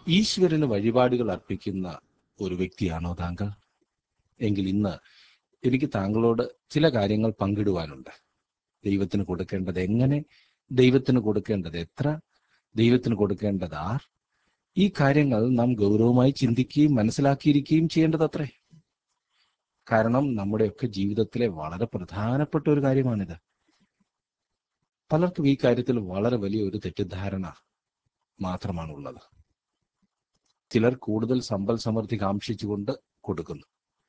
ഈശ്വരന് വഴിപാടുകൾ അർപ്പിക്കുന്ന ഒരു വ്യക്തിയാണോ താങ്കൾ എങ്കിൽ ഇന്ന് എനിക്ക് താങ്കളോട് ചില കാര്യങ്ങൾ പങ്കിടുവാനുണ്ട് ദൈവത്തിന് കൊടുക്കേണ്ടത് എങ്ങനെ ദൈവത്തിന് കൊടുക്കേണ്ടത് എത്ര ദൈവത്തിന് കൊടുക്കേണ്ടത് ആർ ഈ കാര്യങ്ങൾ നാം ഗൗരവമായി ചിന്തിക്കുകയും മനസ്സിലാക്കിയിരിക്കുകയും ചെയ്യേണ്ടതത്രേ കാരണം നമ്മുടെയൊക്കെ ജീവിതത്തിലെ വളരെ പ്രധാനപ്പെട്ട ഒരു കാര്യമാണിത് പലർക്കും ഈ കാര്യത്തിൽ വളരെ വലിയ ഒരു തെറ്റിദ്ധാരണ മാത്രമാണുള്ളത് ചിലർ കൂടുതൽ സമ്പൽ സമൃദ്ധി കാംക്ഷിച്ചുകൊണ്ട് കൊടുക്കുന്നു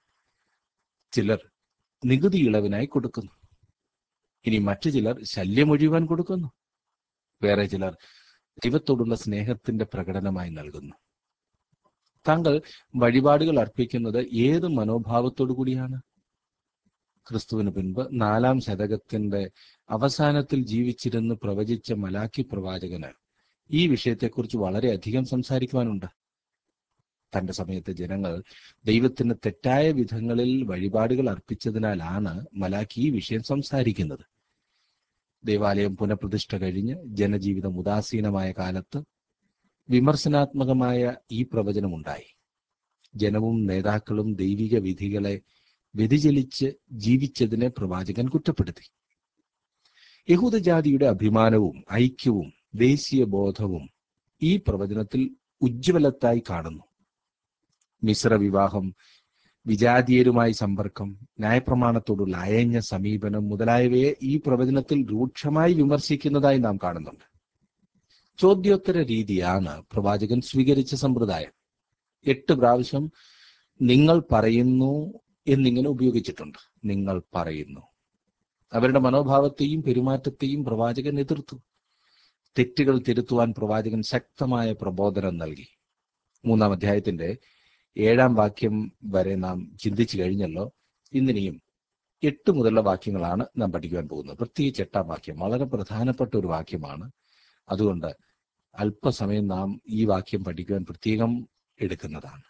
ചിലർ നികുതി ഇളവിനായി കൊടുക്കുന്നു ഇനി മറ്റു ചിലർ ശല്യമൊഴിയുവാൻ കൊടുക്കുന്നു വേറെ ചിലർ ദൈവത്തോടുള്ള സ്നേഹത്തിന്റെ പ്രകടനമായി നൽകുന്നു താങ്കൾ വഴിപാടുകൾ അർപ്പിക്കുന്നത് ഏത് മനോഭാവത്തോടു കൂടിയാണ് ക്രിസ്തുവിന് പിൻപ് നാലാം ശതകത്തിന്റെ അവസാനത്തിൽ ജീവിച്ചിരുന്ന് പ്രവചിച്ച മലാക്കി പ്രവാചകന് ഈ വിഷയത്തെക്കുറിച്ച് വളരെയധികം സംസാരിക്കുവാനുണ്ട് തന്റെ സമയത്ത് ജനങ്ങൾ ദൈവത്തിന് തെറ്റായ വിധങ്ങളിൽ വഴിപാടുകൾ അർപ്പിച്ചതിനാലാണ് മലാക്കി ഈ വിഷയം സംസാരിക്കുന്നത് ദേവാലയം പുനഃപ്രതിഷ്ഠ കഴിഞ്ഞ് ജനജീവിതം ഉദാസീനമായ കാലത്ത് വിമർശനാത്മകമായ ഈ പ്രവചനമുണ്ടായി ജനവും നേതാക്കളും ദൈവിക വിധികളെ വ്യതിചലിച്ച് ജീവിച്ചതിനെ പ്രവാചകൻ കുറ്റപ്പെടുത്തി യഹൂദജാതിയുടെ അഭിമാനവും ഐക്യവും ദേശീയ ബോധവും ഈ പ്രവചനത്തിൽ ഉജ്ജ്വലത്തായി കാണുന്നു മിശ്ര വിവാഹം വിജാതീയരുമായി സമ്പർക്കം ന്യായപ്രമാണത്തോടുള്ള അയഞ്ഞ സമീപനം മുതലായവയെ ഈ പ്രവചനത്തിൽ രൂക്ഷമായി വിമർശിക്കുന്നതായി നാം കാണുന്നുണ്ട് ചോദ്യോത്തര രീതിയാണ് പ്രവാചകൻ സ്വീകരിച്ച സമ്പ്രദായം എട്ട് പ്രാവശ്യം നിങ്ങൾ പറയുന്നു എന്നിങ്ങനെ ഉപയോഗിച്ചിട്ടുണ്ട് നിങ്ങൾ പറയുന്നു അവരുടെ മനോഭാവത്തെയും പെരുമാറ്റത്തെയും പ്രവാചകൻ എതിർത്തു തെറ്റുകൾ തിരുത്തുവാൻ പ്രവാചകൻ ശക്തമായ പ്രബോധനം നൽകി മൂന്നാം അധ്യായത്തിന്റെ ഏഴാം വാക്യം വരെ നാം ചിന്തിച്ചു കഴിഞ്ഞല്ലോ ഇന്നിനിയും എട്ട് മുതലുള്ള വാക്യങ്ങളാണ് നാം പഠിക്കുവാൻ പോകുന്നത് പ്രത്യേകിച്ച് എട്ടാം വാക്യം വളരെ പ്രധാനപ്പെട്ട ഒരു വാക്യമാണ് അതുകൊണ്ട് അല്പസമയം നാം ഈ വാക്യം പഠിക്കുവാൻ പ്രത്യേകം എടുക്കുന്നതാണ്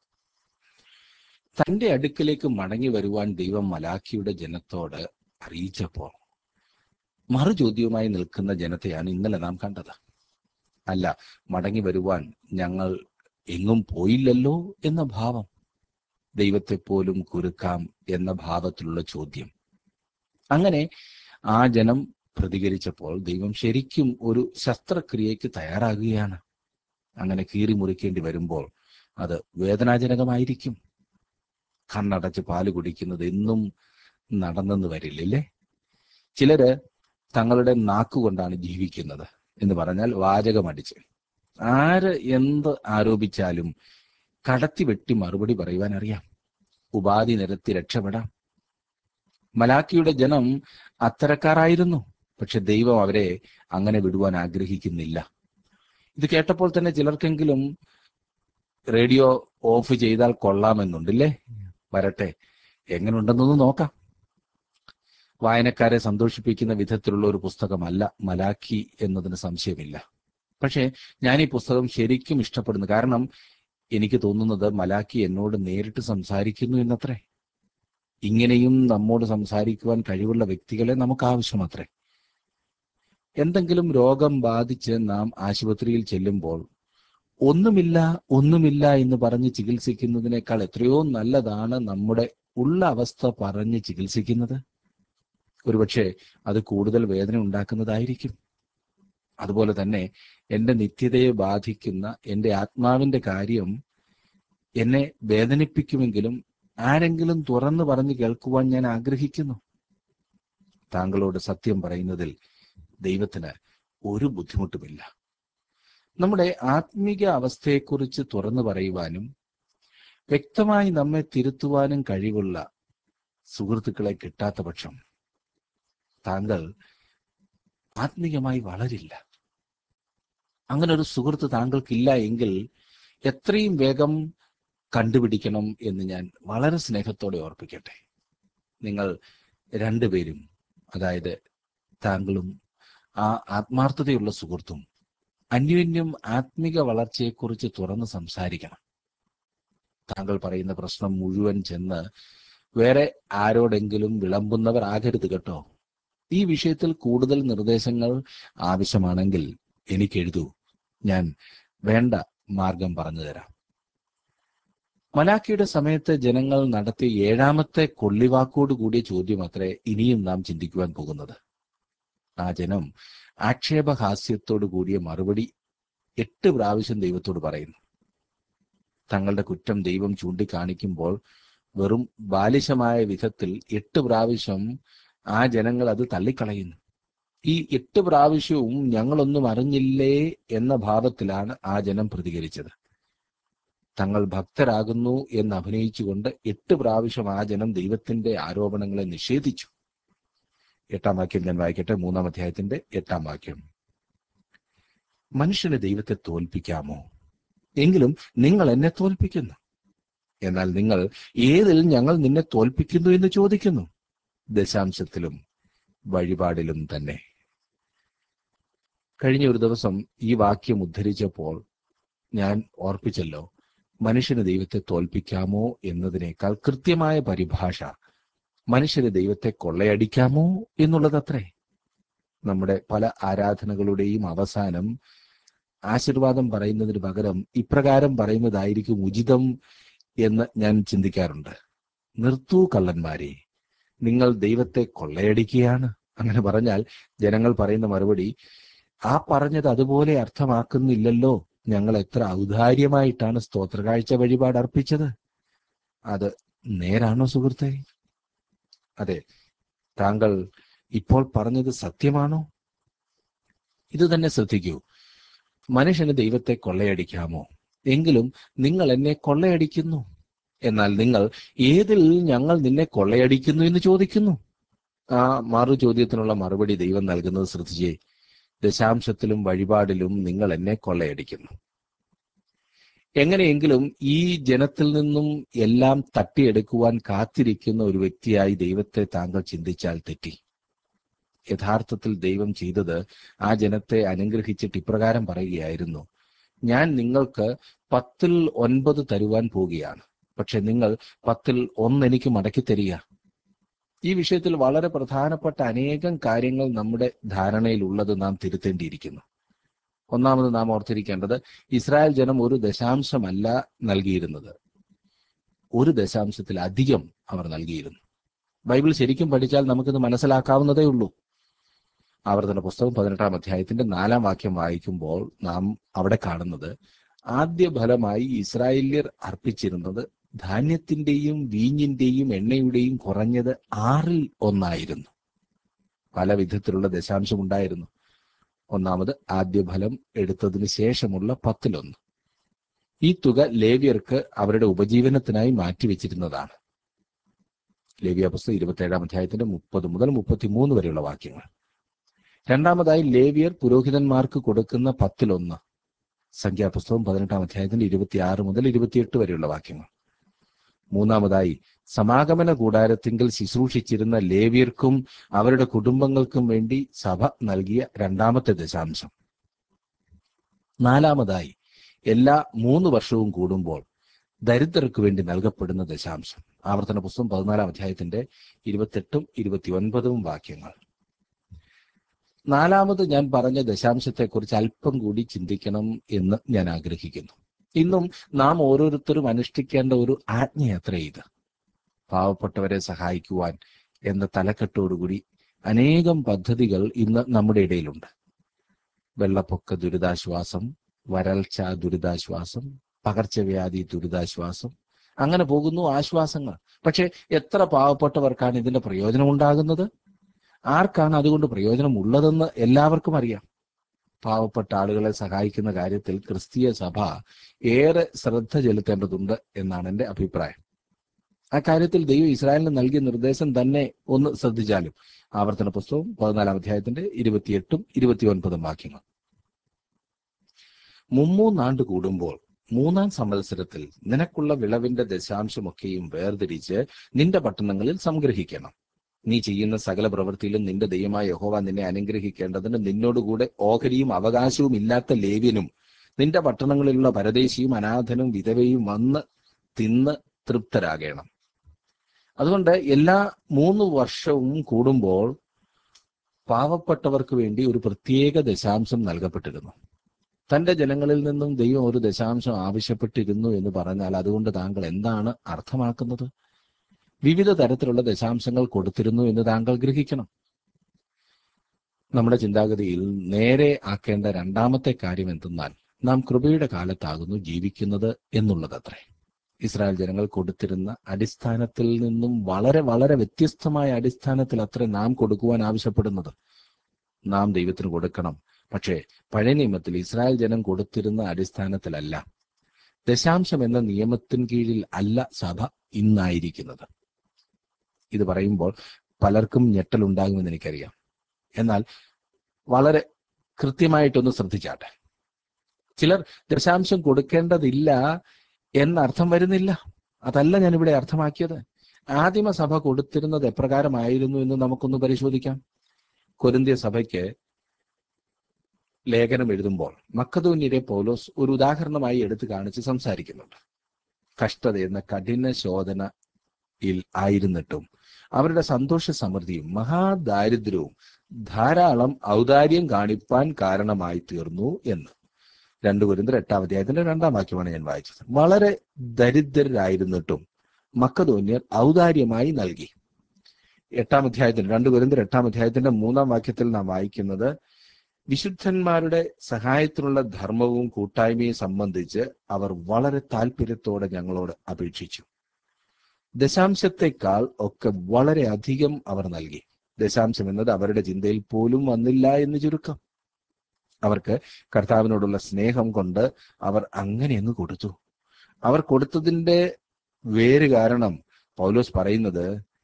തന്റെ അടുക്കലേക്ക് മടങ്ങി വരുവാൻ ദൈവം മലാഖിയുടെ ജനത്തോട് അറിയിച്ചപ്പോൾ മറുചോദ്യവുമായി നിൽക്കുന്ന ജനത്തെയാണ് ഇന്നലെ നാം കണ്ടത് അല്ല മടങ്ങി വരുവാൻ ഞങ്ങൾ എങ്ങും പോയില്ലല്ലോ എന്ന ഭാവം ദൈവത്തെ പോലും കുരുക്കാം എന്ന ഭാവത്തിലുള്ള ചോദ്യം അങ്ങനെ ആ ജനം പ്രതികരിച്ചപ്പോൾ ദൈവം ശരിക്കും ഒരു ശസ്ത്രക്രിയയ്ക്ക് തയ്യാറാകുകയാണ് അങ്ങനെ കീറി മുറിക്കേണ്ടി വരുമ്പോൾ അത് വേദനാജനകമായിരിക്കും കണ്ണടച്ച് പാല് കുടിക്കുന്നത് എന്നും നടന്നെന്ന് വരില്ലേ ചിലര് തങ്ങളുടെ നാക്കുകൊണ്ടാണ് ജീവിക്കുന്നത് എന്ന് പറഞ്ഞാൽ വാചകമടിച്ച് ആര് എന്ത് ആരോപിച്ചാലും കടത്തി വെട്ടി മറുപടി പറയുവാൻ അറിയാം ഉപാധി നിരത്തി രക്ഷപ്പെടാം മലാക്കിയുടെ ജനം അത്തരക്കാരായിരുന്നു പക്ഷെ ദൈവം അവരെ അങ്ങനെ വിടുവാൻ ആഗ്രഹിക്കുന്നില്ല ഇത് കേട്ടപ്പോൾ തന്നെ ചിലർക്കെങ്കിലും റേഡിയോ ഓഫ് ചെയ്താൽ കൊള്ളാമെന്നുണ്ടല്ലേ വരട്ടെ എങ്ങനെയുണ്ടെന്നൊന്ന് നോക്കാം വായനക്കാരെ സന്തോഷിപ്പിക്കുന്ന വിധത്തിലുള്ള ഒരു പുസ്തകമല്ല മലാഖി എന്നതിന് സംശയമില്ല പക്ഷേ ഞാൻ ഈ പുസ്തകം ശരിക്കും ഇഷ്ടപ്പെടുന്നു കാരണം എനിക്ക് തോന്നുന്നത് മലാഖി എന്നോട് നേരിട്ട് സംസാരിക്കുന്നു എന്നത്രേ ഇങ്ങനെയും നമ്മോട് സംസാരിക്കുവാൻ കഴിവുള്ള വ്യക്തികളെ നമുക്ക് ആവശ്യമത്രേ എന്തെങ്കിലും രോഗം ബാധിച്ച് നാം ആശുപത്രിയിൽ ചെല്ലുമ്പോൾ ഒന്നുമില്ല ഒന്നുമില്ല എന്ന് പറഞ്ഞ് ചികിത്സിക്കുന്നതിനേക്കാൾ എത്രയോ നല്ലതാണ് നമ്മുടെ ഉള്ള അവസ്ഥ പറഞ്ഞ് ചികിത്സിക്കുന്നത് ഒരുപക്ഷെ അത് കൂടുതൽ വേദന ഉണ്ടാക്കുന്നതായിരിക്കും അതുപോലെ തന്നെ എന്റെ നിത്യതയെ ബാധിക്കുന്ന എന്റെ ആത്മാവിന്റെ കാര്യം എന്നെ വേദനിപ്പിക്കുമെങ്കിലും ആരെങ്കിലും തുറന്നു പറഞ്ഞു കേൾക്കുവാൻ ഞാൻ ആഗ്രഹിക്കുന്നു താങ്കളോട് സത്യം പറയുന്നതിൽ ദൈവത്തിന് ഒരു ബുദ്ധിമുട്ടുമില്ല നമ്മുടെ ആത്മീക അവസ്ഥയെക്കുറിച്ച് തുറന്നു പറയുവാനും വ്യക്തമായി നമ്മെ തിരുത്തുവാനും കഴിവുള്ള സുഹൃത്തുക്കളെ കിട്ടാത്ത പക്ഷം താങ്കൾ ആത്മീകമായി വളരില്ല അങ്ങനെ ഒരു സുഹൃത്ത് താങ്കൾക്കില്ല എങ്കിൽ എത്രയും വേഗം കണ്ടുപിടിക്കണം എന്ന് ഞാൻ വളരെ സ്നേഹത്തോടെ ഓർപ്പിക്കട്ടെ നിങ്ങൾ രണ്ടുപേരും അതായത് താങ്കളും ആ ആത്മാർത്ഥതയുള്ള സുഹൃത്തും അന്യോന്യം ആത്മിക വളർച്ചയെക്കുറിച്ച് തുറന്ന് സംസാരിക്കണം താങ്കൾ പറയുന്ന പ്രശ്നം മുഴുവൻ ചെന്ന് വേറെ ആരോടെങ്കിലും വിളമ്പുന്നവർ ആകരുത് കേട്ടോ ഈ വിഷയത്തിൽ കൂടുതൽ നിർദ്ദേശങ്ങൾ ആവശ്യമാണെങ്കിൽ എനിക്ക് എഴുതൂ ഞാൻ വേണ്ട മാർഗം പറഞ്ഞു തരാം മലാക്കിയുടെ സമയത്ത് ജനങ്ങൾ നടത്തിയ ഏഴാമത്തെ കൊള്ളിവാക്കോട് കൂടിയ ചോദ്യം അത്രേ ഇനിയും നാം ചിന്തിക്കുവാൻ പോകുന്നത് ആ ജനം ആക്ഷേപഹാസ്യത്തോടു കൂടിയ മറുപടി എട്ട് പ്രാവശ്യം ദൈവത്തോട് പറയുന്നു തങ്ങളുടെ കുറ്റം ദൈവം ചൂണ്ടിക്കാണിക്കുമ്പോൾ വെറും ബാലിശമായ വിധത്തിൽ എട്ട് പ്രാവശ്യം ആ ജനങ്ങൾ അത് തള്ളിക്കളയുന്നു ഈ എട്ട് പ്രാവശ്യവും ഞങ്ങളൊന്നും അറിഞ്ഞില്ലേ എന്ന ഭാവത്തിലാണ് ആ ജനം പ്രതികരിച്ചത് തങ്ങൾ ഭക്തരാകുന്നു എന്ന് അഭിനയിച്ചുകൊണ്ട് എട്ട് പ്രാവശ്യം ആ ജനം ദൈവത്തിന്റെ ആരോപണങ്ങളെ നിഷേധിച്ചു എട്ടാം വാക്യം ഞാൻ വായിക്കട്ടെ മൂന്നാം അധ്യായത്തിന്റെ എട്ടാം വാക്യം മനുഷ്യന് ദൈവത്തെ തോൽപ്പിക്കാമോ എങ്കിലും നിങ്ങൾ എന്നെ തോൽപ്പിക്കുന്നു എന്നാൽ നിങ്ങൾ ഏതിൽ ഞങ്ങൾ നിന്നെ തോൽപ്പിക്കുന്നു എന്ന് ചോദിക്കുന്നു ദശാംശത്തിലും വഴിപാടിലും തന്നെ കഴിഞ്ഞ ഒരു ദിവസം ഈ വാക്യം ഉദ്ധരിച്ചപ്പോൾ ഞാൻ ഓർപ്പിച്ചല്ലോ മനുഷ്യന് ദൈവത്തെ തോൽപ്പിക്കാമോ എന്നതിനേക്കാൾ കൃത്യമായ പരിഭാഷ മനുഷ്യന് ദൈവത്തെ കൊള്ളയടിക്കാമോ എന്നുള്ളതത്രേ നമ്മുടെ പല ആരാധനകളുടെയും അവസാനം ആശീർവാദം പറയുന്നതിന് പകരം ഇപ്രകാരം പറയുന്നതായിരിക്കും ഉചിതം എന്ന് ഞാൻ ചിന്തിക്കാറുണ്ട് നിർത്തൂ കള്ളന്മാരെ നിങ്ങൾ ദൈവത്തെ കൊള്ളയടിക്കുകയാണ് അങ്ങനെ പറഞ്ഞാൽ ജനങ്ങൾ പറയുന്ന മറുപടി ആ പറഞ്ഞത് അതുപോലെ അർത്ഥമാക്കുന്നില്ലല്ലോ ഞങ്ങൾ എത്ര ഔദാര്യമായിട്ടാണ് സ്തോത്രകാഴ്ച വഴിപാട് അർപ്പിച്ചത് അത് നേരാണോ സുഹൃത്തെ അതെ താങ്കൾ ഇപ്പോൾ പറഞ്ഞത് സത്യമാണോ ഇത് തന്നെ ശ്രദ്ധിക്കൂ മനുഷ്യന് ദൈവത്തെ കൊള്ളയടിക്കാമോ എങ്കിലും നിങ്ങൾ എന്നെ കൊള്ളയടിക്കുന്നു എന്നാൽ നിങ്ങൾ ഏതിൽ ഞങ്ങൾ നിന്നെ കൊള്ളയടിക്കുന്നു എന്ന് ചോദിക്കുന്നു ആ മറു ചോദ്യത്തിനുള്ള മറുപടി ദൈവം നൽകുന്നത് ശ്രദ്ധിച്ചേ ദശാംശത്തിലും വഴിപാടിലും നിങ്ങൾ എന്നെ കൊള്ളയടിക്കുന്നു എങ്ങനെയെങ്കിലും ഈ ജനത്തിൽ നിന്നും എല്ലാം തട്ടിയെടുക്കുവാൻ കാത്തിരിക്കുന്ന ഒരു വ്യക്തിയായി ദൈവത്തെ താങ്കൾ ചിന്തിച്ചാൽ തെറ്റി യഥാർത്ഥത്തിൽ ദൈവം ചെയ്തത് ആ ജനത്തെ അനുഗ്രഹിച്ചിട്ട് ഇപ്രകാരം പറയുകയായിരുന്നു ഞാൻ നിങ്ങൾക്ക് പത്തിൽ ഒൻപത് തരുവാൻ പോവുകയാണ് പക്ഷെ നിങ്ങൾ പത്തിൽ ഒന്ന് എനിക്ക് മടക്കി തരിക ഈ വിഷയത്തിൽ വളരെ പ്രധാനപ്പെട്ട അനേകം കാര്യങ്ങൾ നമ്മുടെ ധാരണയിലുള്ളത് നാം തിരുത്തേണ്ടിയിരിക്കുന്നു ഒന്നാമത് നാം ഓർത്തിരിക്കേണ്ടത് ഇസ്രായേൽ ജനം ഒരു ദശാംശമല്ല നൽകിയിരുന്നത് ഒരു ദശാംശത്തിൽ അധികം അവർ നൽകിയിരുന്നു ബൈബിൾ ശരിക്കും പഠിച്ചാൽ നമുക്കിത് മനസ്സിലാക്കാവുന്നതേ ഉള്ളൂ ആവർത്തന പുസ്തകം പതിനെട്ടാം അധ്യായത്തിന്റെ നാലാം വാക്യം വായിക്കുമ്പോൾ നാം അവിടെ കാണുന്നത് ആദ്യ ഫലമായി ഇസ്രായേല്യർ അർപ്പിച്ചിരുന്നത് ധാന്യത്തിന്റെയും വീഞ്ഞിന്റെയും എണ്ണയുടെയും കുറഞ്ഞത് ആറിൽ ഒന്നായിരുന്നു പല വിധത്തിലുള്ള ദശാംശം ഉണ്ടായിരുന്നു ഒന്നാമത് ആദ്യ ഫലം എടുത്തതിന് ശേഷമുള്ള പത്തിലൊന്ന് ഈ തുക ലേവ്യർക്ക് അവരുടെ ഉപജീവനത്തിനായി മാറ്റിവെച്ചിരുന്നതാണ് ലേവ്യ പുസ്തകം ഇരുപത്തി അധ്യായത്തിന്റെ മുപ്പത് മുതൽ മുപ്പത്തിമൂന്ന് വരെയുള്ള വാക്യങ്ങൾ രണ്ടാമതായി ലേവിയർ പുരോഹിതന്മാർക്ക് കൊടുക്കുന്ന പത്തിലൊന്ന് സംഖ്യാപുസ്തകം പതിനെട്ടാം അധ്യായത്തിന്റെ ഇരുപത്തിയാറ് മുതൽ ഇരുപത്തിയെട്ട് വരെയുള്ള വാക്യങ്ങൾ മൂന്നാമതായി സമാഗമന കൂടാരത്തിങ്കിൽ ശുശ്രൂഷിച്ചിരുന്ന ലേവ്യർക്കും അവരുടെ കുടുംബങ്ങൾക്കും വേണ്ടി സഭ നൽകിയ രണ്ടാമത്തെ ദശാംശം നാലാമതായി എല്ലാ മൂന്ന് വർഷവും കൂടുമ്പോൾ ദരിദ്രർക്ക് വേണ്ടി നൽകപ്പെടുന്ന ദശാംശം ആവർത്തന പുസ്തകം പതിനാലാം അധ്യായത്തിന്റെ ഇരുപത്തെട്ടും ഇരുപത്തിയൊൻപതും വാക്യങ്ങൾ നാലാമത് ഞാൻ പറഞ്ഞ ദശാംശത്തെക്കുറിച്ച് അല്പം കൂടി ചിന്തിക്കണം എന്ന് ഞാൻ ആഗ്രഹിക്കുന്നു ഇന്നും നാം ഓരോരുത്തരും അനുഷ്ഠിക്കേണ്ട ഒരു ആജ്ഞയത്ര ഇത് പാവപ്പെട്ടവരെ സഹായിക്കുവാൻ എന്ന തലക്കെട്ടോടുകൂടി അനേകം പദ്ധതികൾ ഇന്ന് നമ്മുടെ ഇടയിലുണ്ട് വെള്ളപ്പൊക്ക ദുരിതാശ്വാസം വരൾച്ച ദുരിതാശ്വാസം പകർച്ചവ്യാധി ദുരിതാശ്വാസം അങ്ങനെ പോകുന്നു ആശ്വാസങ്ങൾ പക്ഷെ എത്ര പാവപ്പെട്ടവർക്കാണ് ഇതിന്റെ പ്രയോജനം ഉണ്ടാകുന്നത് ആർക്കാണ് അതുകൊണ്ട് പ്രയോജനം ഉള്ളതെന്ന് എല്ലാവർക്കും അറിയാം പാവപ്പെട്ട ആളുകളെ സഹായിക്കുന്ന കാര്യത്തിൽ ക്രിസ്തീയ സഭ ഏറെ ശ്രദ്ധ ചെലുത്തേണ്ടതുണ്ട് എന്നാണ് എൻ്റെ അഭിപ്രായം ആ കാര്യത്തിൽ ദൈവം ഇസ്രായേലിന് നൽകിയ നിർദ്ദേശം തന്നെ ഒന്ന് ശ്രദ്ധിച്ചാലും ആവർത്തന പുസ്തകം പതിനാലാം അധ്യായത്തിന്റെ ഇരുപത്തിയെട്ടും ഇരുപത്തിയൊൻപതും വാക്യങ്ങൾ മുമ്മൂന്നാണ്ട് കൂടുമ്പോൾ മൂന്നാം സംവത്സരത്തിൽ നിനക്കുള്ള വിളവിന്റെ ദശാംശമൊക്കെയും വേർതിരിച്ച് നിന്റെ പട്ടണങ്ങളിൽ സംഗ്രഹിക്കണം നീ ചെയ്യുന്ന സകല പ്രവൃത്തിയിലും നിന്റെ ദൈവമായ യഹോവ നിന്നെ അനുഗ്രഹിക്കേണ്ടതിന് നിന്നോടുകൂടെ ഓഹരിയും അവകാശവും ഇല്ലാത്ത ലേവ്യനും നിന്റെ പട്ടണങ്ങളിലുള്ള പരദേശിയും അനാഥനും വിധവയും വന്ന് തിന്ന് തൃപ്തരാകണം അതുകൊണ്ട് എല്ലാ മൂന്ന് വർഷവും കൂടുമ്പോൾ പാവപ്പെട്ടവർക്ക് വേണ്ടി ഒരു പ്രത്യേക ദശാംശം നൽകപ്പെട്ടിരുന്നു തന്റെ ജനങ്ങളിൽ നിന്നും ദൈവം ഒരു ദശാംശം ആവശ്യപ്പെട്ടിരുന്നു എന്ന് പറഞ്ഞാൽ അതുകൊണ്ട് താങ്കൾ എന്താണ് അർത്ഥമാക്കുന്നത് വിവിധ തരത്തിലുള്ള ദശാംശങ്ങൾ കൊടുത്തിരുന്നു എന്ന് താങ്കൾ ഗ്രഹിക്കണം നമ്മുടെ ചിന്താഗതിയിൽ നേരെ ആക്കേണ്ട രണ്ടാമത്തെ കാര്യം എന്തെന്നാൽ നാം കൃപയുടെ കാലത്താകുന്നു ജീവിക്കുന്നത് എന്നുള്ളതത്രേ ഇസ്രായേൽ ജനങ്ങൾ കൊടുത്തിരുന്ന അടിസ്ഥാനത്തിൽ നിന്നും വളരെ വളരെ വ്യത്യസ്തമായ അടിസ്ഥാനത്തിൽ അത്ര നാം കൊടുക്കുവാൻ ആവശ്യപ്പെടുന്നത് നാം ദൈവത്തിന് കൊടുക്കണം പക്ഷേ പഴയ നിയമത്തിൽ ഇസ്രായേൽ ജനം കൊടുത്തിരുന്ന അടിസ്ഥാനത്തിലല്ല ദശാംശം എന്ന നിയമത്തിന് കീഴിൽ അല്ല സഭ ഇന്നായിരിക്കുന്നത് ഇത് പറയുമ്പോൾ പലർക്കും ഞെട്ടലുണ്ടാകുമെന്ന് എനിക്കറിയാം എന്നാൽ വളരെ കൃത്യമായിട്ടൊന്ന് ശ്രദ്ധിച്ചാട്ടെ ചിലർ ദശാംശം കൊടുക്കേണ്ടതില്ല എന്നർത്ഥം വരുന്നില്ല അതല്ല ഞാൻ ഇവിടെ അർത്ഥമാക്കിയത് ആദിമ സഭ കൊടുത്തിരുന്നത് എപ്രകാരമായിരുന്നു എന്ന് നമുക്കൊന്ന് പരിശോധിക്കാം കൊരിന്തിയ സഭയ്ക്ക് ലേഖനം എഴുതുമ്പോൾ മക്കതോന്യരെ പൗലോസ് ഒരു ഉദാഹരണമായി എടുത്തു കാണിച്ച് സംസാരിക്കുന്നുണ്ട് കഷ്ടത എന്ന കഠിന ശോധനയിൽ ആയിരുന്നിട്ടും അവരുടെ സന്തോഷ സമൃദ്ധിയും മഹാദാരിദ്ര്യവും ധാരാളം ഔദാര്യം കാണിപ്പാൻ കാരണമായി തീർന്നു എന്ന് രണ്ടു കുരിന്തർ എട്ടാം അധ്യായത്തിന്റെ രണ്ടാം വാക്യമാണ് ഞാൻ വായിച്ചത് വളരെ ദരിദ്രരായിരുന്നിട്ടും മക്കതോന്യർ ഔദാര്യമായി നൽകി എട്ടാം അധ്യായത്തിന് രണ്ടു കുരിന്തർ എട്ടാം അധ്യായത്തിന്റെ മൂന്നാം വാക്യത്തിൽ നാം വായിക്കുന്നത് വിശുദ്ധന്മാരുടെ സഹായത്തിനുള്ള ധർമ്മവും കൂട്ടായ്മയും സംബന്ധിച്ച് അവർ വളരെ താല്പര്യത്തോടെ ഞങ്ങളോട് അപേക്ഷിച്ചു ദശാംശത്തെക്കാൾ ഒക്കെ വളരെ അധികം അവർ നൽകി ദശാംശം എന്നത് അവരുടെ ചിന്തയിൽ പോലും വന്നില്ല എന്ന് ചുരുക്കം അവർക്ക് കർത്താവിനോടുള്ള സ്നേഹം കൊണ്ട് അവർ അങ്ങനെയങ്ങ് കൊടുത്തു അവർ കൊടുത്തതിന്റെ വേര് കാരണം പൗലോസ് പറയുന്നത്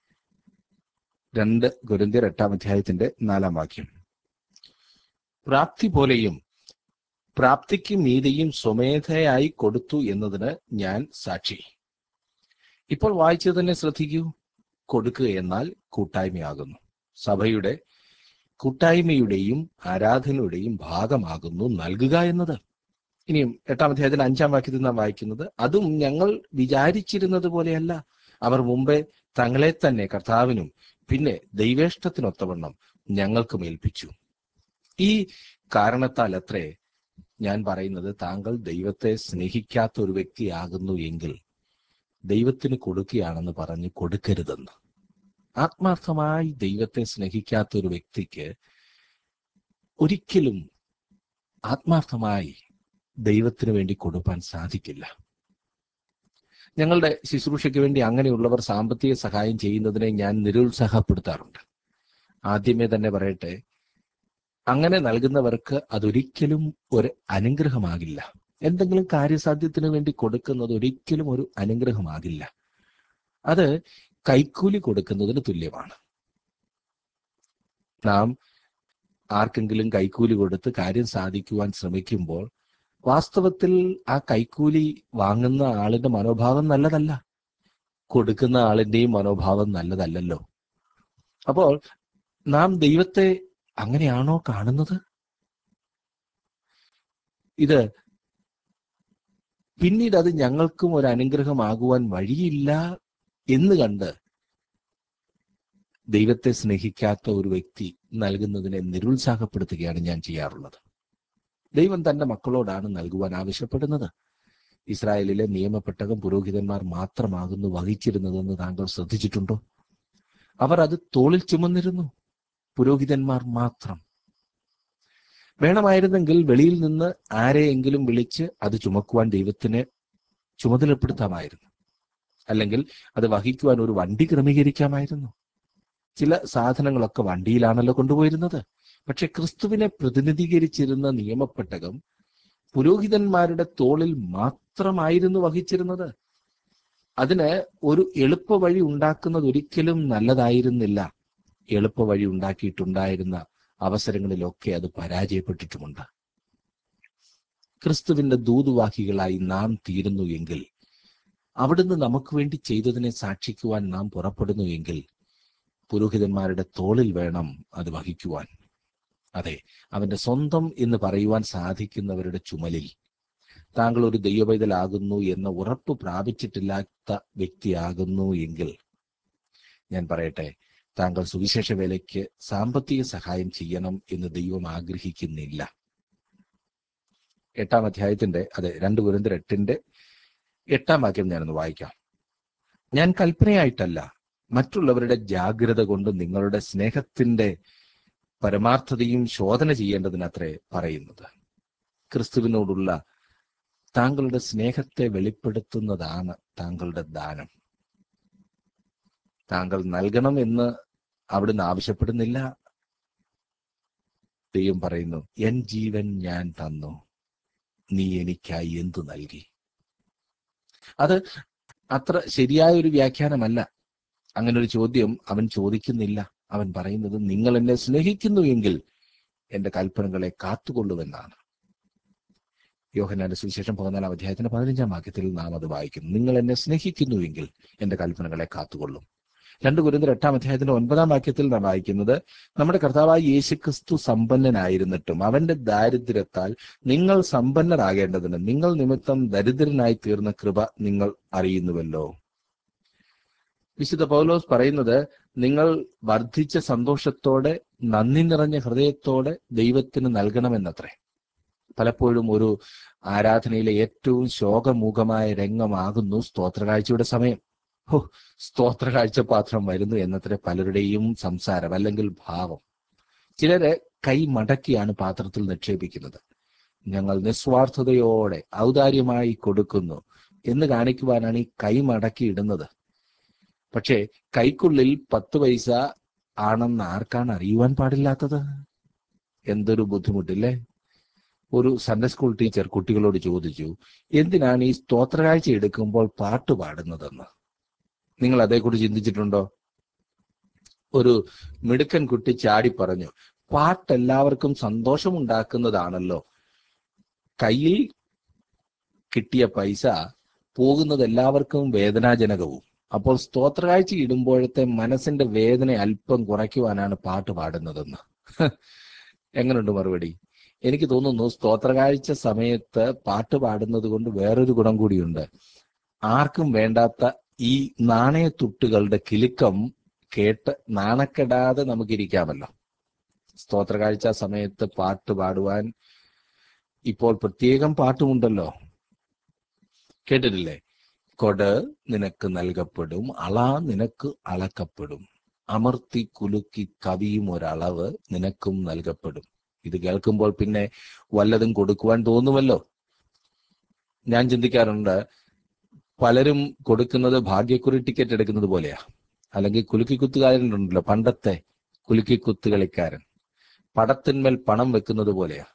രണ്ട് ഗുരുന്തിയർ എട്ടാം അധ്യായത്തിന്റെ നാലാം വാക്യം പ്രാപ്തി പോലെയും പ്രാപ്തിക്ക് മീതിയും സ്വമേധയായി കൊടുത്തു എന്നതിന് ഞാൻ സാക്ഷി ഇപ്പോൾ വായിച്ചത് തന്നെ ശ്രദ്ധിക്കൂ കൊടുക്കുക എന്നാൽ കൂട്ടായ്മയാകുന്നു സഭയുടെ കൂട്ടായ്മയുടെയും ആരാധനയുടെയും ഭാഗമാകുന്നു നൽകുക എന്നത് ഇനിയും എട്ടാം അധ്യായത്തിൽ അഞ്ചാം വാക്യത്തിൽ നാം വായിക്കുന്നത് അതും ഞങ്ങൾ വിചാരിച്ചിരുന്നത് പോലെയല്ല അവർ മുമ്പേ തങ്ങളെ തന്നെ കർത്താവിനും പിന്നെ ദൈവേഷ്ടത്തിനൊത്തവണ്ണം ഞങ്ങൾക്കും ഏൽപ്പിച്ചു ഈ കാരണത്താൽ അത്രേ ഞാൻ പറയുന്നത് താങ്കൾ ദൈവത്തെ സ്നേഹിക്കാത്ത ഒരു വ്യക്തിയാകുന്നു എങ്കിൽ ദൈവത്തിന് കൊടുക്കുകയാണെന്ന് പറഞ്ഞ് കൊടുക്കരുതെന്ന് ആത്മാർത്ഥമായി ദൈവത്തെ സ്നേഹിക്കാത്ത ഒരു വ്യക്തിക്ക് ഒരിക്കലും ആത്മാർത്ഥമായി ദൈവത്തിന് വേണ്ടി കൊടുക്കാൻ സാധിക്കില്ല ഞങ്ങളുടെ ശുശ്രൂഷയ്ക്ക് വേണ്ടി അങ്ങനെയുള്ളവർ സാമ്പത്തിക സഹായം ചെയ്യുന്നതിനെ ഞാൻ നിരുത്സാഹപ്പെടുത്താറുണ്ട് ആദ്യമേ തന്നെ പറയട്ടെ അങ്ങനെ നൽകുന്നവർക്ക് അതൊരിക്കലും ഒരു അനുഗ്രഹമാകില്ല എന്തെങ്കിലും കാര്യസാധ്യത്തിന് വേണ്ടി കൊടുക്കുന്നത് ഒരിക്കലും ഒരു അനുഗ്രഹമാകില്ല അത് കൈക്കൂലി കൊടുക്കുന്നതിന് തുല്യമാണ് നാം ആർക്കെങ്കിലും കൈക്കൂലി കൊടുത്ത് കാര്യം സാധിക്കുവാൻ ശ്രമിക്കുമ്പോൾ വാസ്തവത്തിൽ ആ കൈക്കൂലി വാങ്ങുന്ന ആളിന്റെ മനോഭാവം നല്ലതല്ല കൊടുക്കുന്ന ആളിന്റെയും മനോഭാവം നല്ലതല്ലല്ലോ അപ്പോൾ നാം ദൈവത്തെ അങ്ങനെയാണോ കാണുന്നത് ഇത് പിന്നീട് അത് ഞങ്ങൾക്കും ഒരു അനുഗ്രഹമാകുവാൻ വഴിയില്ല എന്ന് കണ്ട് ദൈവത്തെ സ്നേഹിക്കാത്ത ഒരു വ്യക്തി നൽകുന്നതിനെ നിരുത്സാഹപ്പെടുത്തുകയാണ് ഞാൻ ചെയ്യാറുള്ളത് ദൈവം തന്റെ മക്കളോടാണ് നൽകുവാൻ ആവശ്യപ്പെടുന്നത് ഇസ്രായേലിലെ നിയമപ്പെട്ടകം പുരോഹിതന്മാർ മാത്രമാകുന്നു വഹിച്ചിരുന്നതെന്ന് താങ്കൾ ശ്രദ്ധിച്ചിട്ടുണ്ടോ അവർ അത് തോളിൽ ചുമന്നിരുന്നു പുരോഹിതന്മാർ മാത്രം വേണമായിരുന്നെങ്കിൽ വെളിയിൽ നിന്ന് ആരെയെങ്കിലും വിളിച്ച് അത് ചുമക്കുവാൻ ദൈവത്തിന് ചുമതലപ്പെടുത്താമായിരുന്നു അല്ലെങ്കിൽ അത് വഹിക്കുവാൻ ഒരു വണ്ടി ക്രമീകരിക്കാമായിരുന്നു ചില സാധനങ്ങളൊക്കെ വണ്ടിയിലാണല്ലോ കൊണ്ടുപോയിരുന്നത് പക്ഷെ ക്രിസ്തുവിനെ പ്രതിനിധീകരിച്ചിരുന്ന നിയമപ്പെട്ടകം പുരോഹിതന്മാരുടെ തോളിൽ മാത്രമായിരുന്നു വഹിച്ചിരുന്നത് അതിന് ഒരു എളുപ്പ വഴി ഉണ്ടാക്കുന്നത് ഒരിക്കലും നല്ലതായിരുന്നില്ല എളുപ്പ വഴി ഉണ്ടാക്കിയിട്ടുണ്ടായിരുന്ന അവസരങ്ങളിലൊക്കെ അത് പരാജയപ്പെട്ടിട്ടുമുണ്ട് ക്രിസ്തുവിന്റെ ദൂതുവാഹികളായി നാം തീരുന്നു എങ്കിൽ അവിടുന്ന് നമുക്ക് വേണ്ടി ചെയ്തതിനെ സാക്ഷിക്കുവാൻ നാം പുറപ്പെടുന്നു എങ്കിൽ പുരോഹിതന്മാരുടെ തോളിൽ വേണം അത് വഹിക്കുവാൻ അതെ അവന്റെ സ്വന്തം എന്ന് പറയുവാൻ സാധിക്കുന്നവരുടെ ചുമലിൽ താങ്കൾ ഒരു ദൈവപൈതലാകുന്നു എന്ന ഉറപ്പ് പ്രാപിച്ചിട്ടില്ലാത്ത വ്യക്തിയാകുന്നു എങ്കിൽ ഞാൻ പറയട്ടെ താങ്കൾ സുവിശേഷ വേലയ്ക്ക് സാമ്പത്തിക സഹായം ചെയ്യണം എന്ന് ദൈവം ആഗ്രഹിക്കുന്നില്ല എട്ടാം അധ്യായത്തിന്റെ അതെ രണ്ട് കുരിന്തർ എട്ടിന്റെ എട്ടാം വാക്യം ഞാനൊന്ന് വായിക്കാം ഞാൻ കൽപ്പനയായിട്ടല്ല മറ്റുള്ളവരുടെ ജാഗ്രത കൊണ്ട് നിങ്ങളുടെ സ്നേഹത്തിന്റെ പരമാർത്ഥതയും ശോധന ചെയ്യേണ്ടതിനത്രേ പറയുന്നത് ക്രിസ്തുവിനോടുള്ള താങ്കളുടെ സ്നേഹത്തെ വെളിപ്പെടുത്തുന്നതാണ് താങ്കളുടെ ദാനം താങ്കൾ നൽകണം എന്ന് അവിടുന്ന് ആവശ്യപ്പെടുന്നില്ല ദൈവം പറയുന്നു എൻ ജീവൻ ഞാൻ തന്നു നീ എനിക്കായി എന്തു നൽകി അത് അത്ര ശരിയായ ഒരു വ്യാഖ്യാനമല്ല അങ്ങനെ ഒരു ചോദ്യം അവൻ ചോദിക്കുന്നില്ല അവൻ പറയുന്നത് നിങ്ങൾ എന്നെ സ്നേഹിക്കുന്നു എങ്കിൽ എന്റെ കൽപ്പനകളെ കാത്തുകൊള്ളുമെന്നാണ് യോഹന്നാന്റെ സുവിശേഷം പതിനാലാം അധ്യായത്തിന്റെ പതിനഞ്ചാം വാക്യത്തിൽ നാം അത് വായിക്കുന്നു നിങ്ങൾ എന്നെ സ്നേഹിക്കുന്നുവെങ്കിൽ എന്റെ കൽപ്പനകളെ കാത്തുകൊള്ളും രണ്ട് കുരുന്നർ എട്ടാം അധ്യായത്തിന്റെ ഒൻപതാം വാക്യത്തിൽ നാം വായിക്കുന്നത് നമ്മുടെ കർത്താവായ യേശുക്രിസ്തു സമ്പന്നനായിരുന്നിട്ടും അവന്റെ ദാരിദ്ര്യത്താൽ നിങ്ങൾ സമ്പന്നരാകേണ്ടതിന് നിങ്ങൾ നിമിത്തം ദരിദ്രനായി തീർന്ന കൃപ നിങ്ങൾ അറിയുന്നുവല്ലോ വിശുദ്ധ പൗലോസ് പറയുന്നത് നിങ്ങൾ വർദ്ധിച്ച സന്തോഷത്തോടെ നന്ദി നിറഞ്ഞ ഹൃദയത്തോടെ ദൈവത്തിന് നൽകണമെന്നത്രേ പലപ്പോഴും ഒരു ആരാധനയിലെ ഏറ്റവും ശോകമൂഖമായ രംഗമാകുന്നു സ്തോത്രകാഴ്ചയുടെ സമയം ഹോ സ്തോത്ര കാഴ്ചപാത്രം വരുന്നു എന്നത്ര പലരുടെയും സംസാരം അല്ലെങ്കിൽ ഭാവം ചിലര് കൈ മടക്കിയാണ് പാത്രത്തിൽ നിക്ഷേപിക്കുന്നത് ഞങ്ങൾ നിസ്വാർത്ഥതയോടെ ഔദാര്യമായി കൊടുക്കുന്നു എന്ന് കാണിക്കുവാനാണ് ഈ കൈ മടക്കി ഇടുന്നത് പക്ഷേ കൈക്കുള്ളിൽ പത്ത് പൈസ ആണെന്ന് ആർക്കാണ് അറിയുവാൻ പാടില്ലാത്തത് എന്തൊരു ബുദ്ധിമുട്ടില്ലേ ഒരു സൺഡേ സ്കൂൾ ടീച്ചർ കുട്ടികളോട് ചോദിച്ചു എന്തിനാണ് ഈ സ്തോത്രകാഴ്ച എടുക്കുമ്പോൾ പാട്ട് പാടുന്നതെന്ന് നിങ്ങൾ അതേക്കുറിച്ച് ചിന്തിച്ചിട്ടുണ്ടോ ഒരു മിടുക്കൻ കുട്ടി ചാടി പറഞ്ഞു പാട്ട് എല്ലാവർക്കും സന്തോഷമുണ്ടാക്കുന്നതാണല്ലോ കയ്യിൽ കിട്ടിയ പൈസ പോകുന്നത് എല്ലാവർക്കും വേദനാജനകവും അപ്പോൾ സ്തോത്രകാഴ്ച ഇടുമ്പോഴത്തെ മനസ്സിന്റെ വേദന അല്പം കുറയ്ക്കുവാനാണ് പാട്ട് പാടുന്നതെന്ന് എങ്ങനെയുണ്ട് മറുപടി എനിക്ക് തോന്നുന്നു സ്തോത്രകാഴ്ച സമയത്ത് പാട്ട് പാടുന്നത് കൊണ്ട് വേറൊരു ഗുണം കൂടിയുണ്ട് ആർക്കും വേണ്ടാത്ത ഈ നാണയത്തുട്ടുകളുടെ കിലുക്കം കേട്ട് നാണക്കെടാതെ നമുക്കിരിക്കാമല്ലോ സ്തോത്രകാഴ്ച സമയത്ത് പാട്ട് പാടുവാൻ ഇപ്പോൾ പ്രത്യേകം പാട്ടുമുണ്ടല്ലോ കേട്ടിട്ടില്ലേ കൊട് നിനക്ക് നൽകപ്പെടും അള നിനക്ക് അളക്കപ്പെടും അമർത്തി കുലുക്കി കവിയും ഒരളവ് നിനക്കും നൽകപ്പെടും ഇത് കേൾക്കുമ്പോൾ പിന്നെ വല്ലതും കൊടുക്കുവാൻ തോന്നുമല്ലോ ഞാൻ ചിന്തിക്കാറുണ്ട് പലരും കൊടുക്കുന്നത് ഭാഗ്യക്കുറി ടിക്കറ്റ് എടുക്കുന്നത് പോലെയാ അല്ലെങ്കിൽ കുലുക്കിക്കുത്തുകാരനുണ്ടല്ലോ പണ്ടത്തെ കുലുക്കിക്കുത്ത് കളിക്കാരൻ പടത്തിന്മേൽ പണം വെക്കുന്നത് പോലെയാ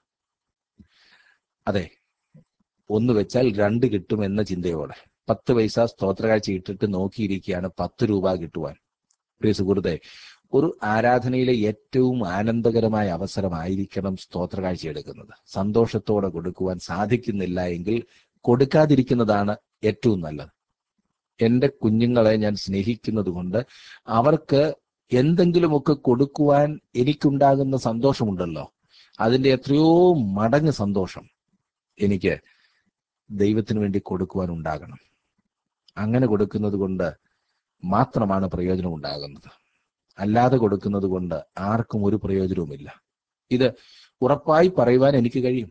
അതെ ഒന്ന് വെച്ചാൽ രണ്ട് കിട്ടും എന്ന ചിന്തയോടെ പത്ത് പൈസ സ്തോത്രകാഴ്ച ഇട്ടിട്ട് നോക്കിയിരിക്കുകയാണ് പത്ത് രൂപ കിട്ടുവാൻ പ്രിയ സുഹൃത്തെ ഒരു ആരാധനയിലെ ഏറ്റവും ആനന്ദകരമായ അവസരമായിരിക്കണം സ്തോത്രകാഴ്ച എടുക്കുന്നത് സന്തോഷത്തോടെ കൊടുക്കുവാൻ സാധിക്കുന്നില്ല എങ്കിൽ കൊടുക്കാതിരിക്കുന്നതാണ് ഏറ്റവും നല്ലത് എൻ്റെ കുഞ്ഞുങ്ങളെ ഞാൻ സ്നേഹിക്കുന്നത് കൊണ്ട് അവർക്ക് എന്തെങ്കിലുമൊക്കെ കൊടുക്കുവാൻ എനിക്കുണ്ടാകുന്ന സന്തോഷമുണ്ടല്ലോ അതിന്റെ എത്രയോ മടങ്ങ് സന്തോഷം എനിക്ക് ദൈവത്തിന് വേണ്ടി കൊടുക്കുവാൻ ഉണ്ടാകണം അങ്ങനെ കൊടുക്കുന്നത് കൊണ്ട് മാത്രമാണ് പ്രയോജനം ഉണ്ടാകുന്നത് അല്ലാതെ കൊടുക്കുന്നത് കൊണ്ട് ആർക്കും ഒരു പ്രയോജനവുമില്ല ഇത് ഉറപ്പായി പറയുവാൻ എനിക്ക് കഴിയും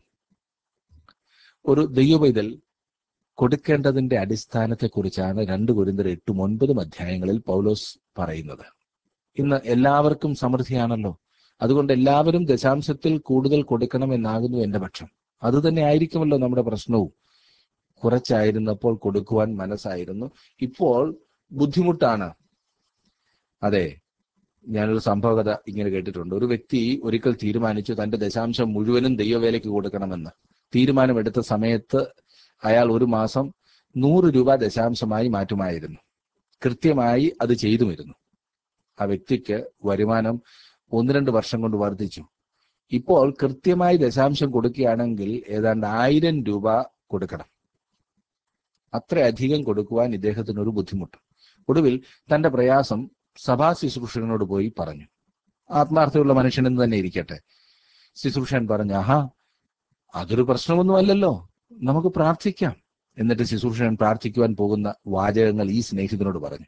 ഒരു ദൈവപൈതൽ കൊടുക്കേണ്ടതിന്റെ അടിസ്ഥാനത്തെക്കുറിച്ചാണ് രണ്ട് കുരിന്തർ എട്ടും ഒൻപതും അധ്യായങ്ങളിൽ പൗലോസ് പറയുന്നത് ഇന്ന് എല്ലാവർക്കും സമൃദ്ധിയാണല്ലോ അതുകൊണ്ട് എല്ലാവരും ദശാംശത്തിൽ കൂടുതൽ കൊടുക്കണം എന്നാകുന്നു എന്റെ പക്ഷം അത് തന്നെ ആയിരിക്കുമല്ലോ നമ്മുടെ പ്രശ്നവും കുറച്ചായിരുന്നപ്പോൾ കൊടുക്കുവാൻ മനസ്സായിരുന്നു ഇപ്പോൾ ബുദ്ധിമുട്ടാണ് അതെ ഞാനൊരു സംഭവകഥ ഇങ്ങനെ കേട്ടിട്ടുണ്ട് ഒരു വ്യക്തി ഒരിക്കൽ തീരുമാനിച്ചു തന്റെ ദശാംശം മുഴുവനും ദൈവവേലയ്ക്ക് കൊടുക്കണമെന്ന് തീരുമാനമെടുത്ത സമയത്ത് അയാൾ ഒരു മാസം നൂറ് രൂപ ദശാംശമായി മാറ്റുമായിരുന്നു കൃത്യമായി അത് ചെയ്തുമിരുന്നു ആ വ്യക്തിക്ക് വരുമാനം ഒന്ന് രണ്ട് വർഷം കൊണ്ട് വർദ്ധിച്ചു ഇപ്പോൾ കൃത്യമായി ദശാംശം കൊടുക്കുകയാണെങ്കിൽ ഏതാണ്ട് ആയിരം രൂപ കൊടുക്കണം അത്രയധികം കൊടുക്കുവാൻ ഇദ്ദേഹത്തിന് ഒരു ബുദ്ധിമുട്ട് ഒടുവിൽ തന്റെ പ്രയാസം സഭാ ശുശ്രൂഷകനോട് പോയി പറഞ്ഞു ആത്മാർത്ഥമുള്ള മനുഷ്യനെന്ന് തന്നെ ഇരിക്കട്ടെ ശുശ്രൂഷൻ പറഞ്ഞു ആഹാ അതൊരു പ്രശ്നമൊന്നുമല്ലല്ലോ നമുക്ക് പ്രാർത്ഥിക്കാം എന്നിട്ട് ശുശ്രൂഷൻ പ്രാർത്ഥിക്കുവാൻ പോകുന്ന വാചകങ്ങൾ ഈ സ്നേഹിതനോട് പറഞ്ഞു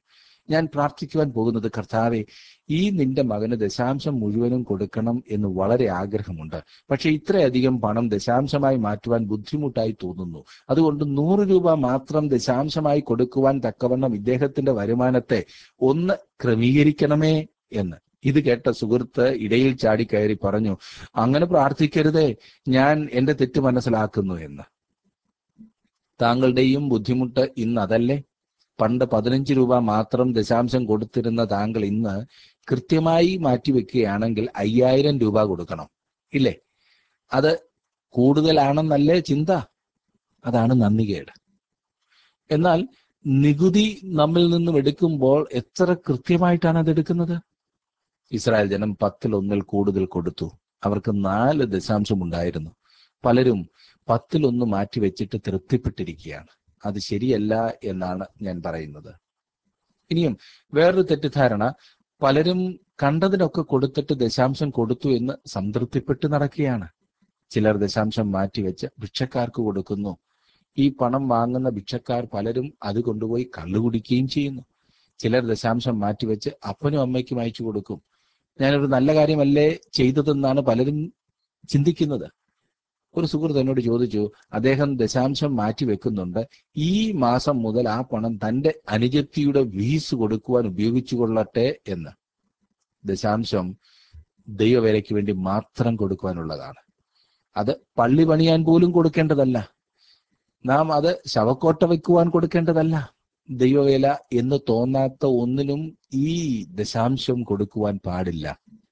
ഞാൻ പ്രാർത്ഥിക്കുവാൻ പോകുന്നത് കർത്താവെ ഈ നിന്റെ മകന് ദശാംശം മുഴുവനും കൊടുക്കണം എന്ന് വളരെ ആഗ്രഹമുണ്ട് പക്ഷെ ഇത്രയധികം പണം ദശാംശമായി മാറ്റുവാൻ ബുദ്ധിമുട്ടായി തോന്നുന്നു അതുകൊണ്ട് നൂറ് രൂപ മാത്രം ദശാംശമായി കൊടുക്കുവാൻ തക്കവണ്ണം ഇദ്ദേഹത്തിന്റെ വരുമാനത്തെ ഒന്ന് ക്രമീകരിക്കണമേ എന്ന് ഇത് കേട്ട സുഹൃത്ത് ഇടയിൽ ചാടി കയറി പറഞ്ഞു അങ്ങനെ പ്രാർത്ഥിക്കരുതേ ഞാൻ എന്റെ തെറ്റ് മനസ്സിലാക്കുന്നു എന്ന് താങ്കളുടെയും ബുദ്ധിമുട്ട് ഇന്ന് അതല്ലേ പണ്ട് പതിനഞ്ച് രൂപ മാത്രം ദശാംശം കൊടുത്തിരുന്ന താങ്കൾ ഇന്ന് കൃത്യമായി മാറ്റിവെക്കുകയാണെങ്കിൽ അയ്യായിരം രൂപ കൊടുക്കണം ഇല്ലേ അത് കൂടുതലാണെന്നല്ലേ ചിന്ത അതാണ് നന്ദികേട് എന്നാൽ നികുതി നമ്മിൽ നിന്നും എടുക്കുമ്പോൾ എത്ര കൃത്യമായിട്ടാണ് അത് എടുക്കുന്നത് ഇസ്രായേൽ ജനം പത്തിൽ ഒന്നിൽ കൂടുതൽ കൊടുത്തു അവർക്ക് നാല് ദശാംശം ഉണ്ടായിരുന്നു പലരും പത്തിലൊന്ന് മാറ്റിവെച്ചിട്ട് തൃപ്തിപ്പെട്ടിരിക്കുകയാണ് അത് ശരിയല്ല എന്നാണ് ഞാൻ പറയുന്നത് ഇനിയും വേറൊരു തെറ്റിദ്ധാരണ പലരും കണ്ടതിനൊക്കെ കൊടുത്തിട്ട് ദശാംശം കൊടുത്തു എന്ന് സംതൃപ്തിപ്പെട്ട് നടക്കുകയാണ് ചിലർ ദശാംശം മാറ്റിവെച്ച് ഭിക്ഷക്കാർക്ക് കൊടുക്കുന്നു ഈ പണം വാങ്ങുന്ന ഭിക്ഷക്കാർ പലരും അത് കൊണ്ടുപോയി കള്ളുകുടിക്കുകയും ചെയ്യുന്നു ചിലർ ദശാംശം മാറ്റിവെച്ച് അപ്പനും അമ്മയ്ക്കും അയച്ചു കൊടുക്കും ഞാനൊരു നല്ല കാര്യമല്ലേ ചെയ്തതെന്നാണ് പലരും ചിന്തിക്കുന്നത് ഒരു സുഹൃത്ത് എന്നോട് ചോദിച്ചു അദ്ദേഹം ദശാംശം മാറ്റി വെക്കുന്നുണ്ട് ഈ മാസം മുതൽ ആ പണം തന്റെ അനുജത്തിയുടെ വീസ് കൊടുക്കുവാൻ ഉപയോഗിച്ചു കൊള്ളട്ടെ എന്ന് ദശാംശം ദൈവവേലയ്ക്ക് വേണ്ടി മാത്രം കൊടുക്കുവാനുള്ളതാണ് അത് പള്ളി പണിയാൻ പോലും കൊടുക്കേണ്ടതല്ല നാം അത് ശവക്കോട്ട വെക്കുവാൻ കൊടുക്കേണ്ടതല്ല ദൈവവേല എന്ന് തോന്നാത്ത ഒന്നിനും ഈ ദശാംശം കൊടുക്കുവാൻ പാടില്ല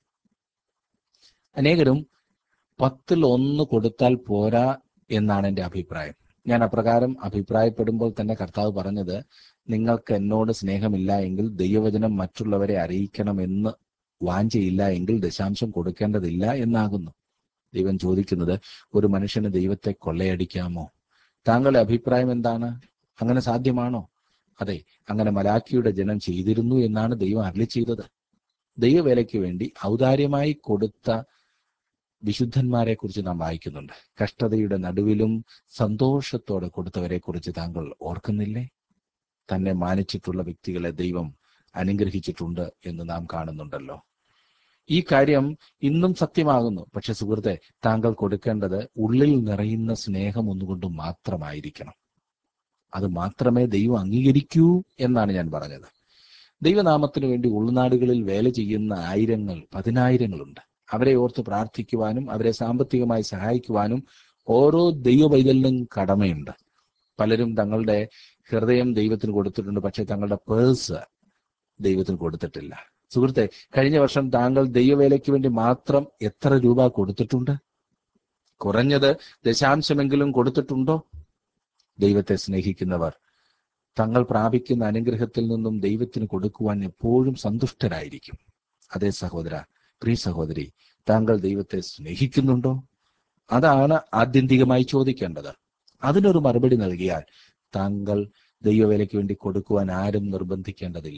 അനേകരും പത്തിൽ ഒന്ന് കൊടുത്താൽ പോരാ എന്നാണ് എൻ്റെ അഭിപ്രായം ഞാൻ അപ്രകാരം അഭിപ്രായപ്പെടുമ്പോൾ തന്നെ കർത്താവ് പറഞ്ഞത് നിങ്ങൾക്ക് എന്നോട് സ്നേഹമില്ല എങ്കിൽ ദൈവവചനം മറ്റുള്ളവരെ അറിയിക്കണമെന്ന് വാഞ്ചയില്ല എങ്കിൽ ദശാംശം കൊടുക്കേണ്ടതില്ല എന്നാകുന്നു ദൈവം ചോദിക്കുന്നത് ഒരു മനുഷ്യന് ദൈവത്തെ കൊള്ളയടിക്കാമോ താങ്കളുടെ അഭിപ്രായം എന്താണ് അങ്ങനെ സാധ്യമാണോ അതെ അങ്ങനെ മലാക്കിയുടെ ജനം ചെയ്തിരുന്നു എന്നാണ് ദൈവം അരളി ചെയ്തത് ദൈവവേലയ്ക്ക് വേണ്ടി ഔദാര്യമായി കൊടുത്ത വിശുദ്ധന്മാരെ കുറിച്ച് നാം വായിക്കുന്നുണ്ട് കഷ്ടതയുടെ നടുവിലും സന്തോഷത്തോടെ കൊടുത്തവരെ കുറിച്ച് താങ്കൾ ഓർക്കുന്നില്ലേ തന്നെ മാനിച്ചിട്ടുള്ള വ്യക്തികളെ ദൈവം അനുഗ്രഹിച്ചിട്ടുണ്ട് എന്ന് നാം കാണുന്നുണ്ടല്ലോ ഈ കാര്യം ഇന്നും സത്യമാകുന്നു പക്ഷെ സുഹൃത്തെ താങ്കൾ കൊടുക്കേണ്ടത് ഉള്ളിൽ നിറയുന്ന സ്നേഹം ഒന്നുകൊണ്ട് മാത്രമായിരിക്കണം അത് മാത്രമേ ദൈവം അംഗീകരിക്കൂ എന്നാണ് ഞാൻ പറഞ്ഞത് ദൈവനാമത്തിന് വേണ്ടി ഉൾനാടുകളിൽ വേല ചെയ്യുന്ന ആയിരങ്ങൾ പതിനായിരങ്ങളുണ്ട് അവരെ ഓർത്ത് പ്രാർത്ഥിക്കുവാനും അവരെ സാമ്പത്തികമായി സഹായിക്കുവാനും ഓരോ ദൈവ പൈതലിനും കടമയുണ്ട് പലരും തങ്ങളുടെ ഹൃദയം ദൈവത്തിന് കൊടുത്തിട്ടുണ്ട് പക്ഷെ തങ്ങളുടെ പേഴ്സ് ദൈവത്തിന് കൊടുത്തിട്ടില്ല സുഹൃത്തെ കഴിഞ്ഞ വർഷം താങ്കൾ ദൈവവേലയ്ക്ക് വേണ്ടി മാത്രം എത്ര രൂപ കൊടുത്തിട്ടുണ്ട് കുറഞ്ഞത് ദശാംശമെങ്കിലും കൊടുത്തിട്ടുണ്ടോ ദൈവത്തെ സ്നേഹിക്കുന്നവർ തങ്ങൾ പ്രാപിക്കുന്ന അനുഗ്രഹത്തിൽ നിന്നും ദൈവത്തിന് കൊടുക്കുവാൻ എപ്പോഴും സന്തുഷ്ടരായിരിക്കും അതേ സഹോദര പ്രിയ സഹോദരി താങ്കൾ ദൈവത്തെ സ്നേഹിക്കുന്നുണ്ടോ അതാണ് ആത്യന്തികമായി ചോദിക്കേണ്ടത് അതിനൊരു മറുപടി നൽകിയാൽ താങ്കൾ ദൈവവേലയ്ക്ക് വേണ്ടി കൊടുക്കുവാൻ ആരും നിർബന്ധിക്കേണ്ടതില്ല